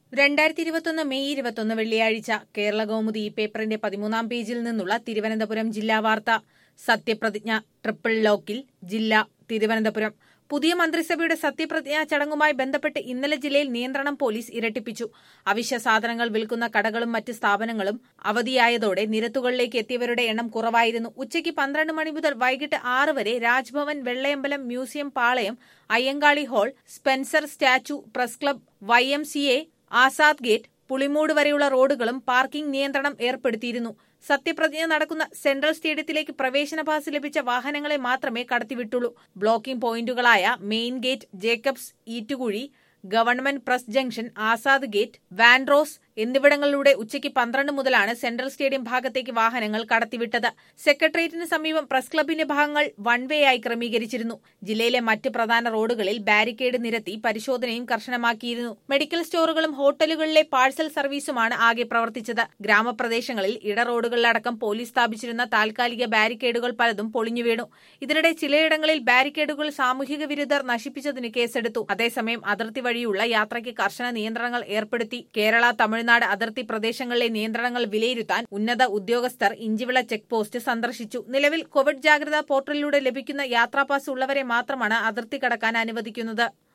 രണ്ടായിരത്തി ഇരുപത്തൊന്ന് മെയ് ഇരുപത്തൊന്ന് വെള്ളിയാഴ്ച കേരള കൗമുദി ഈ പേപ്പറിന്റെ പതിമൂന്നാം പേജിൽ നിന്നുള്ള തിരുവനന്തപുരം ജില്ലാ വാർത്ത സത്യപ്രതിജ്ഞ ട്രിപ്പിൾ ലോക്കിൽ ജില്ല തിരുവനന്തപുരം പുതിയ മന്ത്രിസഭയുടെ സത്യപ്രതിജ്ഞാ ചടങ്ങുമായി ബന്ധപ്പെട്ട് ഇന്നലെ ജില്ലയിൽ നിയന്ത്രണം പോലീസ് ഇരട്ടിപ്പിച്ചു അവശ്യ സാധനങ്ങൾ വിൽക്കുന്ന കടകളും മറ്റ് സ്ഥാപനങ്ങളും അവധിയായതോടെ നിരത്തുകളിലേക്ക് എത്തിയവരുടെ എണ്ണം കുറവായിരുന്നു ഉച്ചയ്ക്ക് പന്ത്രണ്ട് മണി മുതൽ വൈകിട്ട് ആറ് വരെ Raj Bhavan Vellayambalam museum Palayam Ayyankali hall Spencer statue press club Y M C A Azad gate Pulimoodu വരെയുള്ള റോഡുകളും പാർക്കിംഗ് നിയന്ത്രണം ഏർപ്പെടുത്തിയിരുന്നു സത്യപ്രതിജ്ഞ നടക്കുന്ന സെൻട്രൽ സ്റ്റേഡിയത്തിലേക്ക് പ്രവേശന പാസ് ലഭിച്ച വാഹനങ്ങളെ മാത്രമേ കടത്തിവിട്ടുള്ളൂ ബ്ലോക്കിംഗ് പോയിന്റുകളായ main gate Jacobs Eettukuzhi government press junction Azad gate Vanross എന്നിവിടങ്ങളിലൂടെ ഉച്ചയ്ക്ക് പന്ത്രണ്ട് മുതലാണ് സെൻട്രൽ സ്റ്റേഡിയം ഭാഗത്തേക്ക് വാഹനങ്ങൾ കടത്തിവിട്ടത് സെക്രട്ടേറിയറ്റിന് സമീപം പ്രസ് ക്ലബിന്റെ ഭാഗങ്ങൾ വൺ വേ ആയി ക്രമീകരിച്ചിരുന്നു ജില്ലയിലെ മറ്റ് പ്രധാന റോഡുകളിൽ ബാരിക്കേഡ് നിരത്തി പരിശോധനയും കർശനമാക്കിയിരുന്നു മെഡിക്കൽ സ്റ്റോറുകളും ഹോട്ടലുകളിലെ പാഴ്സൽ സർവീസുമാണ് ആകെ പ്രവർത്തിച്ചത് ഗ്രാമപ്രദേശങ്ങളിൽ ഇടറോഡുകളിലടക്കം പോലീസ് സ്ഥാപിച്ചിരുന്ന താൽക്കാലിക ബാരിക്കേഡുകൾ പലതും പൊളിഞ്ഞു വീണു ഇതിനിടെ ചിലയിടങ്ങളിൽ ബാരിക്കേഡുകൾ സാമൂഹിക വിരുദ്ധർ നശിപ്പിച്ചതിന് കേസെടുത്തു അതേസമയം അതിർത്തി വഴിയുള്ള യാത്രയ്ക്ക് കർശന നിയന്ത്രണങ്ങൾ ഏർപ്പെടുത്തി കേരള തമിഴ്നാട് അതിർത്തി പ്രദേശങ്ങളിലെ നിയന്ത്രണങ്ങൾ വിലയിരുത്താൻ ഉന്നത ഉദ്യോഗസ്ഥർ ഇഞ്ചിവിള ചെക്ക് പോസ്റ്റ് സന്ദർശിച്ചു നിലവിൽ കോവിഡ് ജാഗ്രതാ പോർട്ടലിലൂടെ ലഭിക്കുന്ന യാത്രാ പാസ് ഉള്ളവരെ മാത്രമാണ് അതിർത്തി കടക്കാൻ അനുവദിക്കുന്നത്